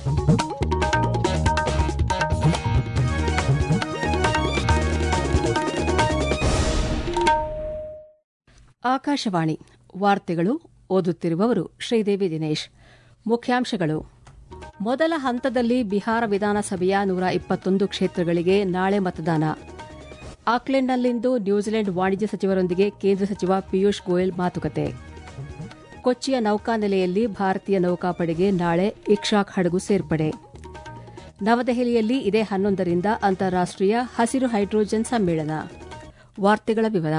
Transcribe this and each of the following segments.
ಆಕಾಶವಾಣಿ ವಾರ್ತೆಗಳು ಓದುತ್ತಿರುವವರು ಶ್ರೀದೇವಿ ದಿನೇಶ್ ಮುಖ್ಯಾಂಶಗಳು ಮೊದಲ ಹಂತದಲ್ಲಿ ಬಿಹಾರ ವಿಧಾನಸಭೆಯ ನೂರ ಇಪ್ಪತ್ತೊಂದು ಕ್ಷೇತ್ರಗಳಿಗೆ ನಾಳೆ ಮತದಾನ ಆಕ್ಲೆಂಡ್ನಲ್ಲಿಂದು ನ್ಯೂಜಿಲೆಂಡ್ ವಾಣಿಜ್ಯ ಸಚಿವರೊಂದಿಗೆ ಕೇಂದ್ರ ಸಚಿವ ಪಿಯೂಷ್ ಗೋಯಲ್ ಮಾತುಕತೆ ಕೊಚ್ಚಿಯ ನೌಕಾನೆಲೆಯಲ್ಲಿ ಭಾರತೀಯ ನೌಕಾಪಡೆಗೆ ನಾಳೆ ಇಕ್ಷಾಕ್ ಹಡಗು ಸೇರ್ಪಡೆ ನವದೆಹಲಿಯಲ್ಲಿ ಇದೇ ಹನ್ನೊಂದರಿಂದ ಅಂತಾರಾಷ್ಟೀಯ ಹಸಿರು ಹೈಡ್ರೋಜನ್ ಸಮ್ಮೇಳನ ವಾರ್ತೆಗಳ ವಿವರ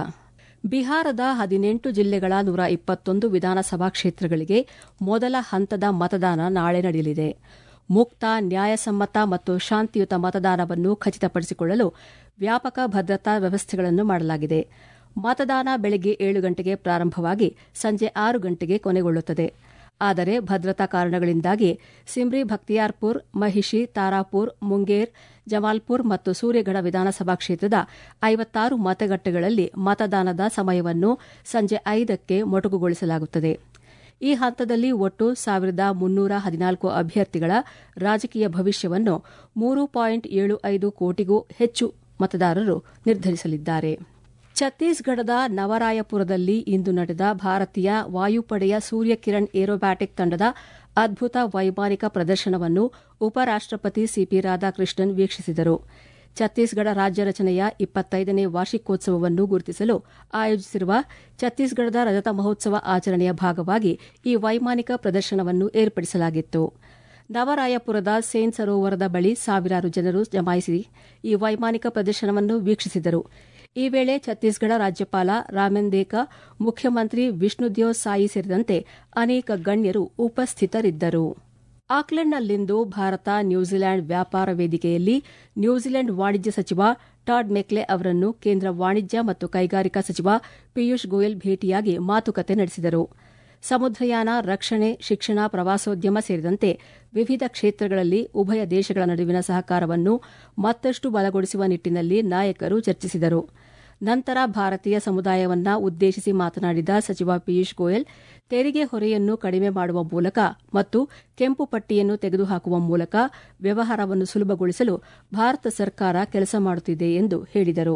ಬಿಹಾರದ ಹದಿನೆಂಟು ಜಿಲ್ಲೆಗಳ ನೂರ ಇಪ್ಪತ್ತೊಂದು ವಿಧಾನಸಭಾ ಕ್ಷೇತ್ರಗಳಿಗೆ ಮೊದಲ ಹಂತದ ಮತದಾನ ನಾಳೆ ನಡೆಯಲಿದೆ ಮುಕ್ತ ನ್ಯಾಯಸಮ್ಮತ ಮತ್ತು ಶಾಂತಿಯುತ ಮತದಾನವನ್ನು ಖಚಿತಪಡಿಸಿಕೊಳ್ಳಲು ವ್ಯಾಪಕ ಭದ್ರತಾ ವ್ಯವಸ್ಥೆಗಳನ್ನು ಮಾಡಲಾಗಿದೆ ಮತದಾನ ಬೆಳಗ್ಗೆ ಏಳು ಗಂಟೆಗೆ ಪ್ರಾರಂಭವಾಗಿ ಸಂಜೆ ಆರು ಗಂಟೆಗೆ ಕೊನೆಗೊಳ್ಳುತ್ತದೆ ಆದರೆ ಭದ್ರತಾ ಕಾರಣಗಳಿಂದಾಗಿ ಸಿಮ್ರಿ ಭಕ್ತಿಯಾರ್ಪುರ್ ಮಹಿಷಿ ತಾರಾಪುರ್ ಮುಂಗೇರ್ ಜಮಾಲ್ಪುರ್ ಮತ್ತು ಸೂರ್ಯಗಢ ವಿಧಾನಸಭಾ ಕ್ಷೇತ್ರದ ಐವತ್ತಾರು ಮತಗಟ್ಟೆಗಳಲ್ಲಿ ಮತದಾನದ ಸಮಯವನ್ನು ಸಂಜೆ ಐದಕ್ಕೆ ಮೊಟಕುಗೊಳಿಸಲಾಗುತ್ತದೆ ಈ ಹಂತದಲ್ಲಿ ಒಟ್ಟು ಸಾವಿರದ ಮುನ್ನೂರ ಹದಿನಾಲ್ಕು ಅಭ್ಯರ್ಥಿಗಳ ರಾಜಕೀಯ ಭವಿಷ್ಯವನ್ನು ಮೂರು ಪಾಯಿಂಟ್ ಏಳು ಐದು ಕೋಟಿಗೂ ಹೆಚ್ಚು ಮತದಾರರು ನಿರ್ಧರಿಸಲಿದ್ದಾರೆ ಛತ್ತೀಸ್ಗಢದ ನವರಾಯಪುರದಲ್ಲಿ ಇಂದು ನಡೆದ ಭಾರತೀಯ ವಾಯುಪಡೆಯ ಸೂರ್ಯಕಿರಣ್ ಏರೋಬ್ಯಾಟಿಕ್ ತಂಡದ ಅದ್ಭುತ ವೈಮಾನಿಕ ಪ್ರದರ್ಶನವನ್ನು ಉಪರಾಷ್ಟಪತಿ ಸಿಪಿ ರಾಧಾಕೃಷ್ಣನ್ ವೀಕ್ಷಿಸಿದರು ಛತ್ತೀಸ್ಗಢ ರಾಜ್ಯ ರಚನೆಯ ಇಪ್ಪತ್ತೈದನೇ ವಾರ್ಷಿಕೋತ್ಸವವನ್ನು ಗುರುತಿಸಲು ಆಯೋಜಿಸಿರುವ ಛತ್ತೀಸ್ಗಢದ ರಜತ ಮಹೋತ್ಸವ ಆಚರಣೆಯ ಭಾಗವಾಗಿ ಈ ವೈಮಾನಿಕ ಪ್ರದರ್ಶನವನ್ನು ಏರ್ಪಡಿಸಲಾಗಿತ್ತು ನವರಾಯಪುರದ ಸೇನ್ ಸರೋವರದ ಬಳಿ ಸಾವಿರಾರು ಜನರು ಜಮಾಯಿಸಿ ಈ ವೈಮಾನಿಕ ಪ್ರದರ್ಶನವನ್ನು ವೀಕ್ಷಿಸಿದರು ಈ ವೇಳೆ ಛತ್ತೀಸ್ಗಢ ರಾಜ್ಯಪಾಲ ರಾಮೆಂದೇಕ ಮುಖ್ಯಮಂತ್ರಿ ವಿಷ್ಣುದೇವ್ ಸಾಯಿ ಸೇರಿದಂತೆ ಅನೇಕ ಗಣ್ಯರು ಉಪಸ್ಥಿತರಿದ್ದರು ಆಕ್ಲೆಂಡ್ನಲ್ಲಿಂದು ಭಾರತ ನ್ಯೂಜಿಲೆಂಡ್ ವ್ಯಾಪಾರ ವೇದಿಕೆಯಲ್ಲಿ ನ್ಯೂಜಿಲೆಂಡ್ ವಾಣಿಜ್ಯ ಸಚಿವ ಟಾಡ್ ಮೆಕ್ಲೆ ಅವರನ್ನು ಕೇಂದ್ರ ವಾಣಿಜ್ಯ ಮತ್ತು ಕೈಗಾರಿಕಾ ಸಚಿವ ಪಿಯೂಷ್ ಗೋಯಲ್ ಭೇಟಿಯಾಗಿ ಮಾತುಕತೆ ನಡೆಸಿದರು ಸಮುದ್ರಯಾನ ರಕ್ಷಣೆ ಶಿಕ್ಷಣ ಪ್ರವಾಸೋದ್ಯಮ ಸೇರಿದಂತೆ ವಿವಿಧ ಕ್ಷೇತ್ರಗಳಲ್ಲಿ ಉಭಯ ದೇಶಗಳ ನಡುವಿನ ಸಹಕಾರವನ್ನು ಮತ್ತಷ್ಟು ಬಲಗೊಳಿಸುವ ನಿಟ್ಟಿನಲ್ಲಿ ನಾಯಕರು ಚರ್ಚಿಸಿದರು ನಂತರ ಭಾರತೀಯ ಸಮುದಾಯವನ್ನ ಉದ್ದೇಶಿಸಿ ಮಾತನಾಡಿದ ಸಚಿವ ಪಿಯೂಷ್ ಗೋಯಲ್ ತೆರಿಗೆ ಹೊರೆಯನ್ನು ಕಡಿಮೆ ಮಾಡುವ ಮೂಲಕ ಮತ್ತು ಕೆಂಪು ಪಟ್ಟಿಯನ್ನು ತೆಗೆದುಹಾಕುವ ಮೂಲಕ ವ್ಯವಹಾರವನ್ನು ಸುಲಭಗೊಳಿಸಲು ಭಾರತ ಸರ್ಕಾರ ಕೆಲಸ ಮಾಡುತ್ತಿದೆ ಎಂದು ಹೇಳಿದರು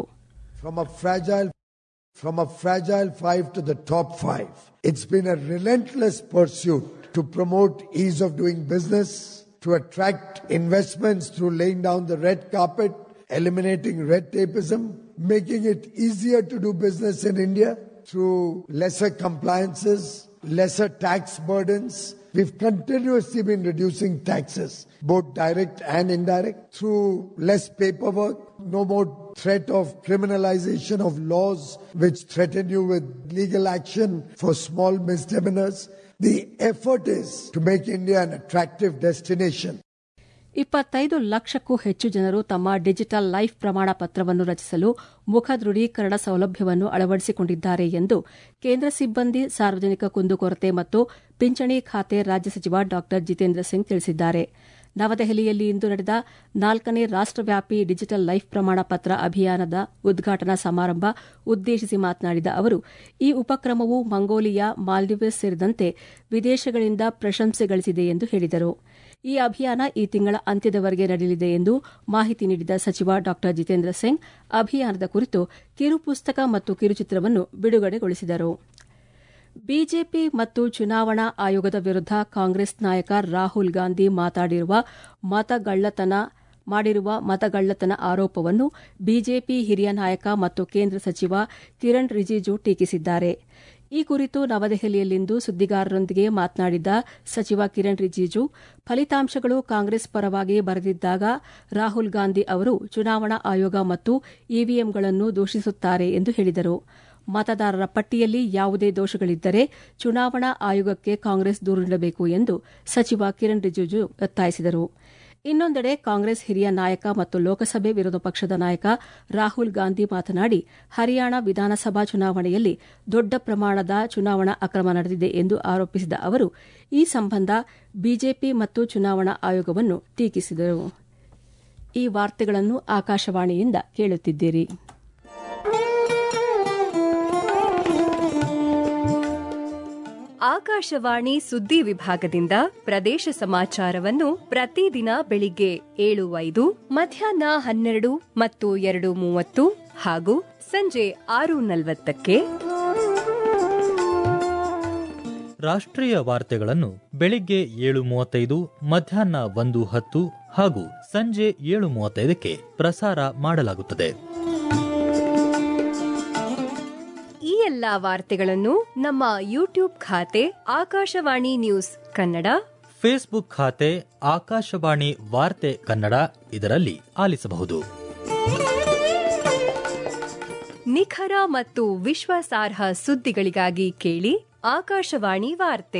From a fragile five to the top five, it's been a relentless pursuit to promote ease of doing business, to attract investments through laying down the red carpet, eliminating red tapeism, making it easier to do business in India through lesser compliances, lesser tax burdens. We've continuously been reducing taxes, both direct and indirect, through less paperwork, no more threat of criminalization of laws which threaten you with legal action for small misdemeanors. The effort is to make India an attractive destination. ಇಪ್ಪತ್ತೈದು ಲಕ್ಷಕ್ಕೂ ಹೆಚ್ಚು ಜನರು ತಮ್ಮ digital life ಪ್ರಮಾಣ ಪತ್ರವನ್ನು ರಚಿಸಲು ಮುಖ ದೃಢೀಕರಣ ಸೌಲಭ್ಯವನ್ನು ಅಳವಡಿಸಿಕೊಂಡಿದ್ದಾರೆ ಎಂದು ಕೇಂದ್ರ ಸಿಬ್ಬಂದಿ ಸಾರ್ವಜನಿಕ ಕುಂದುಕೊರತೆ ಮತ್ತು ಪಿಂಚಣಿ ಖಾತೆ ರಾಜ್ಯ ಸಚಿವ ಡಾ ಜಿತೇಂದ್ರ ಸಿಂಗ್ ತಿಳಿಸಿದ್ದಾರೆ ನವದೆಹಲಿಯಲ್ಲಿ ಇಂದು ನಡೆದ ನಾಲ್ಕನೇ ರಾಷ್ಟವ್ಯಾಪಿ ಡಿಜಿಟಲ್ ಲೈಫ್ ಪ್ರಮಾಣ ಪತ್ರ ಅಭಿಯಾನದ ಉದ್ಘಾಟನಾ ಸಮಾರಂಭ ಉದ್ದೇಶಿಸಿ ಮಾತನಾಡಿದ ಅವರು ಈ ಉಪಕ್ರಮವು ಮಂಗೋಲಿಯಾ ಮಾಲ್ಡೀವ್ಸ್ ಸೇರಿದಂತೆ ವಿದೇಶಗಳಿಂದ ಪ್ರಶಂಸೆ ಗಳಿಸಿದೆ ಎಂದು ಹೇಳಿದರು ಈ ಅಭಿಯಾನ ಈ ತಿಂಗಳ ಅಂತ್ಯದವರೆಗೆ ನಡೆಯಲಿದೆ ಎಂದು ಮಾಹಿತಿ ನೀಡಿದ ಸಚಿವ ಡಾ ಜಿತೇಂದ್ರ ಸಿಂಗ್ ಅಭಿಯಾನದ ಕುರಿತು ಕಿರುಪುಸ್ತಕ ಮತ್ತು ಕಿರುಚಿತ್ರವನ್ನು ಬಿಡುಗಡೆಗೊಳಿಸಿದರು ಬಿಜೆಪಿ ಮತ್ತು ಚುನಾವಣಾ ಆಯೋಗದ ವಿರುದ್ದ ಕಾಂಗ್ರೆಸ್ ನಾಯಕ ರಾಹುಲ್ ಗಾಂಧಿ ಮಾತಾಡಿರುವ ಮತಗಳ್ಳತನ ಮಾಡಿರುವ ಮತಗಳ್ಳತನ ಆರೋಪವನ್ನು ಬಿಜೆಪಿ ಹಿರಿಯ ನಾಯಕ ಮತ್ತು ಕೇಂದ್ರ ಸಚಿವ ಕಿರಣ್ ರಿಜಿಜು ಟೀಕಿಸಿದ್ದಾರೆ ಈ ಕುರಿತು ನವದೆಹಲಿಯಲ್ಲಿಂದು ಸುದ್ದಿಗಾರರೊಂದಿಗೆ ಮಾತನಾಡಿದ ಸಚಿವ ಕಿರಣ್ ರಿಜಿಜು ಫಲಿತಾಂಶಗಳು ಕಾಂಗ್ರೆಸ್ ಪರವಾಗಿ ಬರೆದಿದ್ದಾಗ ರಾಹುಲ್ ಗಾಂಧಿ ಅವರು ಚುನಾವಣಾ ಆಯೋಗ ಮತ್ತು ಇವಿಎಂಗಳನ್ನು ದೂಷಿಸುತ್ತಾರೆ ಎಂದು ಹೇಳಿದರು ಮತದಾರರ ಪಟ್ಟಿಯಲ್ಲಿ ಯಾವುದೇ ದೋಷಗಳಿದ್ದರೆ ಚುನಾವಣಾ ಆಯೋಗಕ್ಕೆ ಕಾಂಗ್ರೆಸ್ ದೂರು ನೀಡಬೇಕು ಎಂದು ಸಚಿವ ಕಿರಣ್ ರಿಜಿಜು ಒತ್ತಾಯಿಸಿದರು ಇನ್ನೊಂದೆಡೆ ಕಾಂಗ್ರೆಸ್ ಹಿರಿಯ ನಾಯಕ ಮತ್ತು ಲೋಕಸಭೆ ವಿರೋಧ ಪಕ್ಷದ ನಾಯಕ ರಾಹುಲ್ ಗಾಂಧಿ ಮಾತನಾಡಿ ಹರಿಯಾಣ ವಿಧಾನಸಭಾ ಚುನಾವಣೆಯಲ್ಲಿ ದೊಡ್ಡ ಪ್ರಮಾಣದ ಚುನಾವಣಾ ಅಕ್ರಮ ನಡೆದಿದೆ ಎಂದು ಆರೋಪಿಸಿದ ಅವರು ಈ ಸಂಬಂಧ ಬಿಜೆಪಿ ಮತ್ತು ಚುನಾವಣಾ ಆಯೋಗವನ್ನು ಟೀಕಿಸಿದರು ಈ ವಾರ್ತೆಗಳನ್ನು ಆಕಾಶವಾಣಿಯಿಂದ ಕೇಳುತ್ತಿದ್ದೀರಿ ಆಕಾಶವಾಣಿ ಸುದ್ದಿ ವಿಭಾಗದಿಂದ ಪ್ರದೇಶ ಸಮಾಚಾರವನ್ನು ಪ್ರತಿದಿನ ಬೆಳಿಗ್ಗೆ ಏಳು ಐದು ಮಧ್ಯಾಹ್ನ ಹನ್ನೆರಡು ಮತ್ತು ಎರಡು ಮೂವತ್ತು ಹಾಗೂ ಸಂಜೆ ಆರು ನಲವತ್ತಕ್ಕೆ ರಾಷ್ಟ್ರೀಯ ವಾರ್ತೆಗಳನ್ನು ಬೆಳಿಗ್ಗೆ ಏಳು ಮೂವತ್ತೈದು ಮಧ್ಯಾಹ್ನ ಒಂದು ಹತ್ತು ಹಾಗೂ ಸಂಜೆ ಏಳು ಮೂವತ್ತೈದಕ್ಕೆ ಪ್ರಸಾರ ಮಾಡಲಾಗುತ್ತದೆ ಈ ಎಲ್ಲಾ ವಾರ್ತೆಗಳನ್ನು ನಮ್ಮ ಯೂಟ್ಯೂಬ್ ಖಾತೆ ಆಕಾಶವಾಣಿ ನ್ಯೂಸ್ ಕನ್ನಡ ಫೇಸ್ಬುಕ್ ಖಾತೆ ಆಕಾಶವಾಣಿ ವಾರ್ತೆ ಕನ್ನಡ ಇದರಲ್ಲಿ ಆಲಿಸಬಹುದು ನಿಖರ ಮತ್ತು ವಿಶ್ವಾಸಾರ್ಹ ಸುದ್ದಿಗಳಿಗಾಗಿ ಕೇಳಿ ಆಕಾಶವಾಣಿ ವಾರ್ತೆ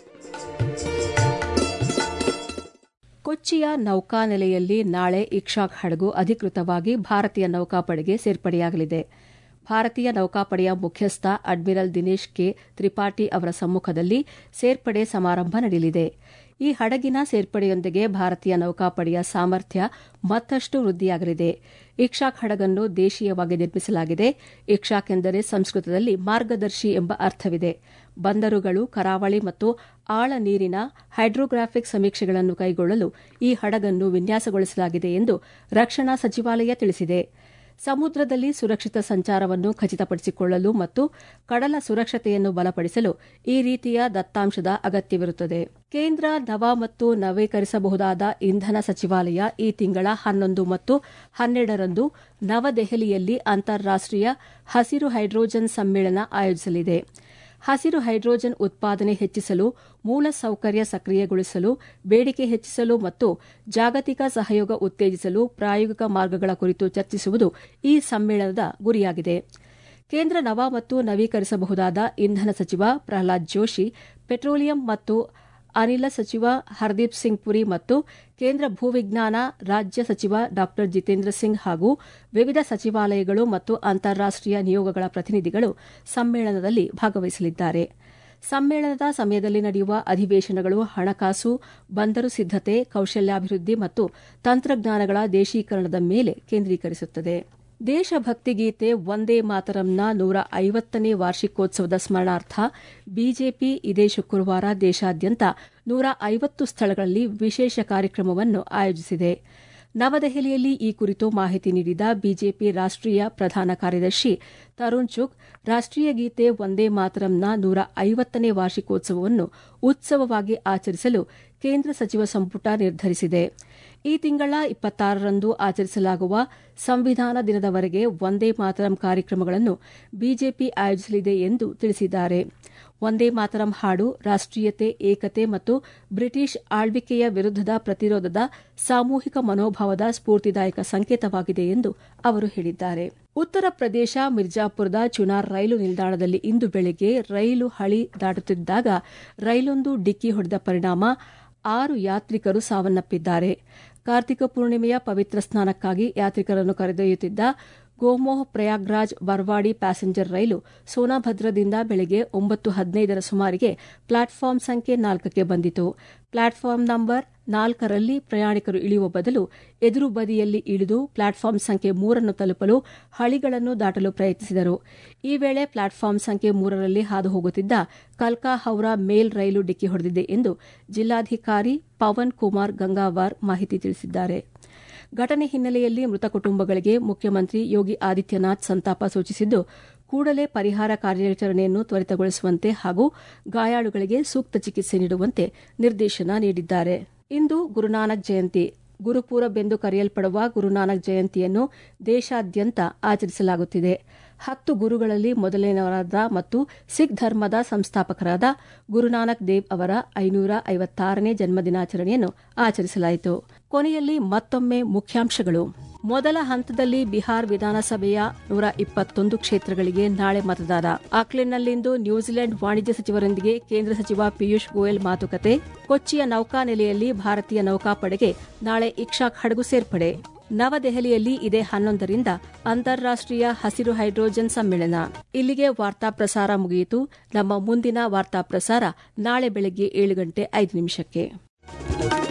ಕೊಚ್ಚಿಯ ನೌಕಾನೆಲೆಯಲ್ಲಿ ನಾಳೆ ಇಕ್ಷಾಕ್ ಹಡಗು ಅಧಿಕೃತವಾಗಿ ಭಾರತೀಯ ನೌಕಾಪಡೆಗೆ ಸೇರ್ಪಡೆಯಾಗಲಿದೆ ಭಾರತೀಯ ನೌಕಾಪಡೆಯ ಮುಖ್ಯಸ್ಥ ಅಡ್ಮಿರಲ್ ದಿನೇಶ್ ಕೆ ತ್ರಿಪಾಠಿ ಅವರ ಸಮ್ಮುಖದಲ್ಲಿ ಸೇರ್ಪಡೆ ಸಮಾರಂಭ ನಡೆಯಲಿದೆ ಈ ಹಡಗಿನ ಸೇರ್ಪಡೆಯೊಂದಿಗೆ ಭಾರತೀಯ ನೌಕಾಪಡೆಯ ಸಾಮರ್ಥ್ಯ ಮತ್ತಷ್ಟು ವೃದ್ಧಿಯಾಗಲಿದೆ ಇಕ್ಷಾಕ್ ಹಡಗನ್ನು ದೇಶೀಯವಾಗಿ ನಿರ್ಮಿಸಲಾಗಿದೆ ಇಕ್ಷಾಕ್ ಎಂದರೆ ಸಂಸ್ಕೃತದಲ್ಲಿ ಮಾರ್ಗದರ್ಶಿ ಎಂಬ ಅರ್ಥವಿದೆ ಬಂದರುಗಳು ಕರಾವಳಿ ಮತ್ತು ಆಳ ನೀರಿನ ಹೈಡ್ರೋಗ್ರಾಫಿಕ್ ಸಮೀಕ್ಷೆಗಳನ್ನು ಕೈಗೊಳ್ಳಲು ಈ ಹಡಗನ್ನು ವಿನ್ಯಾಸಗೊಳಿಸಲಾಗಿದೆ ಎಂದು ರಕ್ಷಣಾ ಸಚಿವಾಲಯ ತಿಳಿಸಿದೆ ಸಮುದ್ರದಲ್ಲಿ ಸುರಕ್ಷಿತ ಸಂಚಾರವನ್ನು ಖಚಿತಪಡಿಸಿಕೊಳ್ಳಲು ಮತ್ತು ಕಡಲ ಸುರಕ್ಷತೆಯನ್ನು ಬಲಪಡಿಸಲು ಈ ರೀತಿಯ ದತ್ತಾಂಶದ ಅಗತ್ಯವಿರುತ್ತದೆ ಕೇಂದ್ರ ನವ ಮತ್ತು ನವೀಕರಿಸಬಹುದಾದ ಇಂಧನ ಸಚಿವಾಲಯ ಈ ತಿಂಗಳ ಹನ್ನೊಂದು ಮತ್ತು ಹನ್ನೆರಡರಂದು ನವದೆಹಲಿಯಲ್ಲಿ ಅಂತಾರಾಷ್ಟೀಯ ಹಸಿರು ಹೈಡ್ರೋಜನ್ ಸಮ್ಮೇಳನ ಆಯೋಜಿಸಲಿದೆ ಹಸಿರು ಹೈಡ್ರೋಜನ್ ಉತ್ಪಾದನೆ ಹೆಚ್ಚಿಸಲು ಮೂಲ ಸೌಕರ್ಯ ಸಕ್ರಿಯಗೊಳಿಸಲು ಬೇಡಿಕೆ ಹೆಚ್ಚಿಸಲು ಮತ್ತು ಜಾಗತಿಕ ಸಹಯೋಗ ಉತ್ತೇಜಿಸಲು ಪ್ರಾಯೋಗಿಕ ಮಾರ್ಗಗಳ ಕುರಿತು ಚರ್ಚಿಸುವುದು ಈ ಸಮ್ಮೇಳನದ ಗುರಿಯಾಗಿದೆ ಕೇಂದ್ರ ನವ ಮತ್ತು ನವೀಕರಿಸಬಹುದಾದ ಇಂಧನ ಸಚಿವ ಪ್ರಹ್ಲಾದ್ ಜೋಶಿ ಪೆಟ್ರೋಲಿಯಂ ಮತ್ತು ಅನಿಲ ಸಚಿವ ಹರ್ದೀಪ್ ಸಿಂಗ್ ಪುರಿ ಮತ್ತು ಕೇಂದ್ರ ಭೂವಿಜ್ಞಾನ ರಾಜ್ಯ ಸಚಿವ ಡಾ ಜಿತೇಂದ್ರ ಸಿಂಗ್ ಹಾಗೂ ವಿವಿಧ ಸಚಿವಾಲಯಗಳು ಮತ್ತು ಅಂತಾರಾಷ್ಟೀಯ ನಿಯೋಗಗಳ ಪ್ರತಿನಿಧಿಗಳು ಸಮ್ಮೇಳನದಲ್ಲಿ ಭಾಗವಹಿಸಲಿದ್ದಾರೆ ಸಮ್ಮೇಳನದ ಸಮಯದಲ್ಲಿ ನಡೆಯುವ ಅಧಿವೇಶನಗಳು ಹಣಕಾಸು ಬಂದರು ಸಿದ್ದತೆ ಕೌಶಲ್ಯಾಭಿವೃದ್ಧಿ ಮತ್ತು ತಂತ್ರಜ್ಞಾನಗಳ ದೇಶೀಕರಣದ ಮೇಲೆ ಕೇಂದ್ರೀಕರಿಸುತ್ತದೆ ದೇಶಭಕ್ತಿ ಗೀತೆ ವಂದೇ ಮಾತರಂನ ನೂರ ಐವತ್ತನೇ ವಾರ್ಷಿಕೋತ್ಸವದ ಸ್ಮರಣಾರ್ಥ ಬಿಜೆಪಿ ಇದೇ ಶುಕ್ರವಾರ ದೇಶಾದ್ಯಂತ ನೂರ ಐವತ್ತು ಸ್ಥಳಗಳಲ್ಲಿ ವಿಶೇಷ ಕಾರ್ಯಕ್ರಮವನ್ನು ಆಯೋಜಿಸಿದೆ ನವದೆಹಲಿಯಲ್ಲಿ ಈ ಕುರಿತು ಮಾಹಿತಿ ನೀಡಿದ ಬಿಜೆಪಿ ರಾಷ್ಟೀಯ ಪ್ರಧಾನ ಕಾರ್ಯದರ್ಶಿ ತರುಣ್ ಚುಗ್ ರಾಷ್ಟೀಯ ಗೀತೆ ವಂದೇ ಮಾತರಂನ ನೂರ ಐವತ್ತನೇ ವಾರ್ಷಿಕೋತ್ಸವವನ್ನು ಉತ್ಸವವಾಗಿ ಆಚರಿಸಲು ಕೇಂದ್ರ ಸಚಿವ ಸಂಪುಟ ನಿರ್ಧರಿಸಿದೆ ಈ ತಿಂಗಳ ಇಪ್ಪತ್ತಾರರಂದು ಆಚರಿಸಲಾಗುವ ಸಂವಿಧಾನ ದಿನದವರೆಗೆ ವಂದೇ ಮಾತರಂ ಕಾರ್ಯಕ್ರಮಗಳನ್ನು ಬಿಜೆಪಿ ಆಯೋಜಿಸಲಿದೆ ಎಂದು ತಿಳಿಸಿದ್ದಾರೆ ವಂದೇ ಮಾತರಂ ಹಾಡು ರಾಷ್ಟೀಯತೆ ಏಕತೆ ಮತ್ತು ಬ್ರಿಟಿಷ್ ಆಳ್ವಿಕೆಯ ವಿರುದ್ದದ ಪ್ರತಿರೋಧದ ಸಾಮೂಹಿಕ ಮನೋಭಾವದ ಸ್ಫೂರ್ತಿದಾಯಕ ಸಂಕೇತವಾಗಿದೆ ಎಂದು ಅವರು ಹೇಳಿದ್ದಾರೆ ಉತ್ತರ ಪ್ರದೇಶ ಮಿರ್ಜಾಪುರದ ಚುನಾರ್ ರೈಲು ನಿಲ್ದಾಣದಲ್ಲಿ ಇಂದು ಬೆಳಗ್ಗೆ ರೈಲು ಹಳಿ ದಾಟುತ್ತಿದ್ದಾಗ ರೈಲೊಂದು ಡಿಕ್ಕಿ ಹೊಡೆದ ಪರಿಣಾಮ ಆರು ಯಾತ್ರಿಕರು ಸಾವನ್ನಪ್ಪಿದ್ದಾರೆ ಕಾರ್ತಿಕ ಪೂರ್ಣಿಮೆಯ ಪವಿತ್ರ ಸ್ನಾನಕ್ಕಾಗಿ ಯಾತ್ರಿಕರನ್ನು ಕರೆದೊಯ್ಯುತ್ತಿದ್ದ ಗೋಮೋಹ್ ಪ್ರಯಾಗ್ರಾಜ್ ಬರ್ವಾಡಿ ಪ್ಯಾಸೆಂಜರ್ ರೈಲು ಸೋನಾಭದ್ರದಿಂದ ಬೆಳಗ್ಗೆ ಒಂಬತ್ತು ಹದಿನೈದರ ಸುಮಾರಿಗೆ ಪ್ಲಾಟ್ಫಾರ್ಮ್ ಸಂಖ್ಯೆ ನಾಲ್ಕಕ್ಕೆ ಬಂದಿತು ಪ್ಲಾಟ್ಫಾರ್ಮ್ ನಂಬರ್ ನಾಲ್ಕರಲ್ಲಿ ಪ್ರಯಾಣಿಕರು ಇಳಿಯುವ ಬದಲು ಎದುರು ಬದಿಯಲ್ಲಿ ಇಳಿದು ಪ್ಲಾಟ್ಫಾರ್ಮ್ ಸಂಖ್ಯೆ ಮೂರನ್ನು ತಲುಪಲು ಹಳಿಗಳನ್ನು ದಾಟಲು ಪ್ರಯತ್ನಿಸಿದರು ಈ ವೇಳೆ ಪ್ಲಾಟ್ಫಾರ್ಮ್ ಸಂಖ್ಯೆ ಮೂರರಲ್ಲಿ ಹಾದು ಹೋಗುತ್ತಿದ್ದ ಕಲ್ಕಾ ಹೌರಾ ಮೇಲ್ ರೈಲು ಡಿಕ್ಕಿ ಹೊಡೆದಿದೆ ಎಂದು ಜಿಲ್ಲಾಧಿಕಾರಿ ಪವನ್ ಕುಮಾರ್ ಗಂಗಾವಾರ್ ಮಾಹಿತಿ ತಿಳಿಸಿದ್ದಾರೆ ಘಟನೆ ಹಿನ್ನೆಲೆಯಲ್ಲಿ ಮೃತ ಕುಟುಂಬಗಳಿಗೆ ಮುಖ್ಯಮಂತ್ರಿ ಯೋಗಿ ಆದಿತ್ಯನಾಥ್ ಸಂತಾಪ ಸೂಚಿಸಿದ್ದು ಕೂಡಲೇ ಪರಿಹಾರ ಕಾರ್ಯಾಚರಣೆಯನ್ನು ತ್ವರಿತಗೊಳಿಸುವಂತೆ ಹಾಗೂ ಗಾಯಾಳುಗಳಿಗೆ ಸೂಕ್ತ ಚಿಕಿತ್ಸೆ ನೀಡುವಂತೆ ನಿರ್ದೇಶನ ನೀಡಿದ್ದಾರೆ ಇಂದು ಗುರುನಾನಕ್ ಜಯಂತಿ ಗುರುಪೂರಬ್ ಎಂದು ಕರೆಯಲ್ಪಡುವ ಗುರುನಾನಕ್ ಜಯಂತಿಯನ್ನು ದೇಶಾದ್ಯಂತ ಆಚರಿಸಲಾಗುತ್ತಿದೆ ಹತ್ತು ಗುರುಗಳಲ್ಲಿ ಮೊದಲನೆಯವರಾದ ಮತ್ತು ಸಿಖ್ ಧರ್ಮದ ಸಂಸ್ಥಾಪಕರಾದ ಗುರುನಾನಕ್ ದೇವ್ ಅವರ ಐನೂರ ಐವತ್ತಾರನೇ ಜನ್ಮದಿನಾಚರಣೆಯನ್ನು ಆಚರಿಸಲಾಯಿತು ಕೊನೆಯಲ್ಲಿ ಮತ್ತೊಮ್ಮೆ ಮುಖ್ಯಾಂಶಗಳು ಮೊದಲ ಹಂತದಲ್ಲಿ ಬಿಹಾರ್ ವಿಧಾನಸಭೆಯ ನೂರ ಇಪ್ಪತ್ತೊಂದು ಕ್ಷೇತ್ರಗಳಿಗೆ ನಾಳೆ ಮತದಾನ ಆಕ್ಲೆಂಡ್ನಲ್ಲಿಂದು ನ್ಯೂಜಿಲೆಂಡ್ ವಾಣಿಜ್ಯ ಸಚಿವರೊಂದಿಗೆ ಕೇಂದ್ರ ಸಚಿವ ಪಿಯೂಷ್ ಗೋಯಲ್ ಮಾತುಕತೆ ಕೊಚ್ಚಿಯ ನೌಕಾನೆಲೆಯಲ್ಲಿ ಭಾರತೀಯ ನೌಕಾಪಡೆಗೆ ನಾಳೆ ಇಕ್ಷಾಕ್ ಹಡಗು ಸೇರ್ಪಡೆ ನವದೆಹಲಿಯಲ್ಲಿ ಇದೇ ಹನ್ನೊಂದರಿಂದ ಅಂತಾರಾಷ್ಟೀಯ ಹಸಿರು ಹೈಡ್ರೋಜನ್ ಸಮ್ಮೇಳನ ಇಲ್ಲಿಗೆ ವಾರ್ತಾ ಪ್ರಸಾರ ಮುಗಿಯಿತು ನಮ್ಮ ಮುಂದಿನ ವಾರ್ತಾ ಪ್ರಸಾರ ನಾಳೆ ಬೆಳಗ್ಗೆ ಏಳು ಗಂಟೆ ಐದು ನಿಮಿಷಕ್ಕೆ